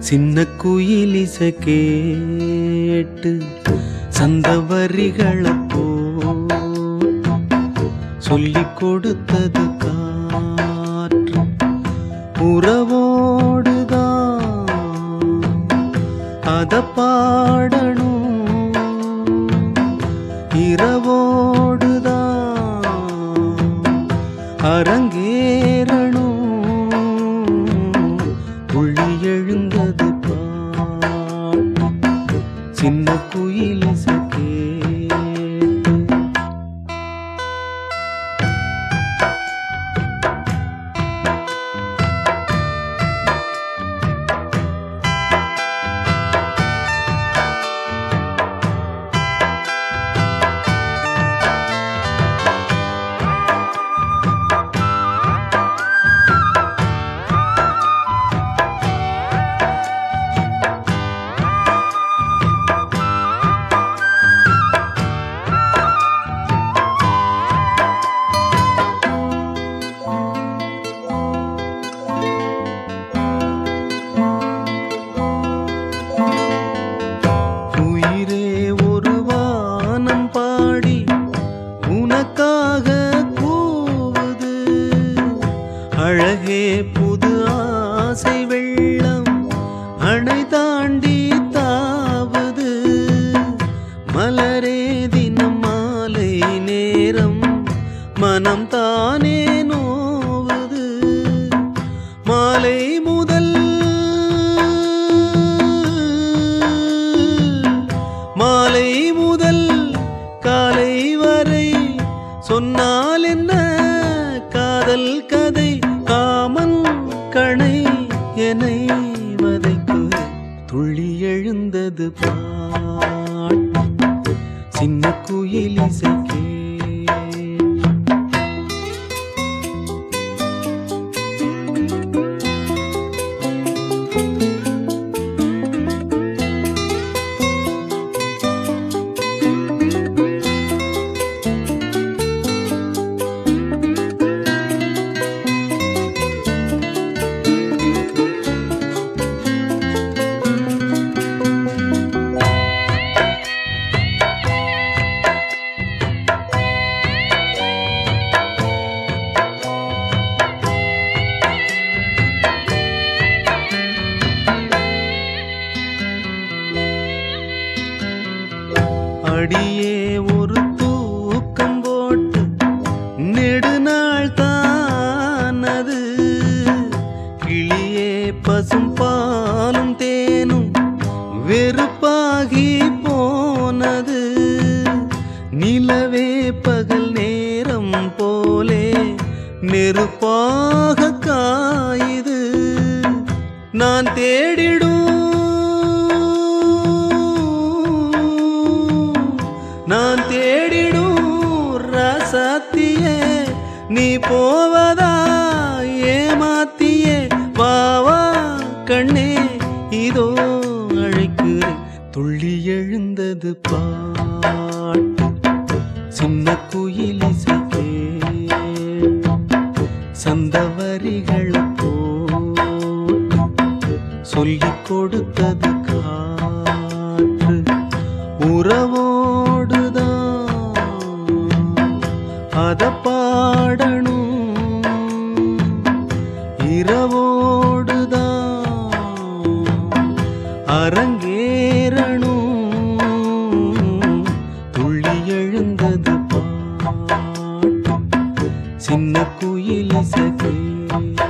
சின்ன குயிலிச கேட்டு சந்த வரிகளை போ சொல்லிக் கொடுத்தது காற்று உறவோடுதான் அத பாடணும் இரவோடுதான் அரங்கேறணும் புள்ளி எழுந்தது பாட்டு சின்ன குயில் கேட்டு உயிரே ஒரு வானம் பாடி உனக்காக கூவுது அழகே புது ஆசை வெள்ளம் அணை தாண்டி தாவுது மலரே தினம் மாலை நேரம் மனம் தானே நோவுது மாலை முதல் மாலை முதல் காலை வரை சொன்னால் என்ன காதல் கதை காமன் கணை என்னை வதைக்கு துள்ளி எழுந்தது பாட்டு சின்ன குயில் இசைக்கே அடியே ஒரு தூக்கம் போட்டு நெடுநாள் தானது கிளியே பசும் பாலும் தேனும் வெறுப்பாகி போனது நிலவே பகல் நேரம் போலே நெருப்பாக காயுது நான் தேடிடும் நான் தேடிடும் ரசத்தியே நீ போவதா ஏமாத்தியே வாவா கண்ணே இதோ அழைக்கிறேன் துள்ளி எழுந்தது பாட்டு சின்ன குயில் இசைக்கே சந்த வரிகளை போட்டு சொல்லிக் கொடுத்தது காற்று உறவோடுதான் அத பாடணும் இரவோடுதான் அரங்கேறணும் துள்ளி எழுந்தது பாட்டு சின்ன குயில் இசைக்கே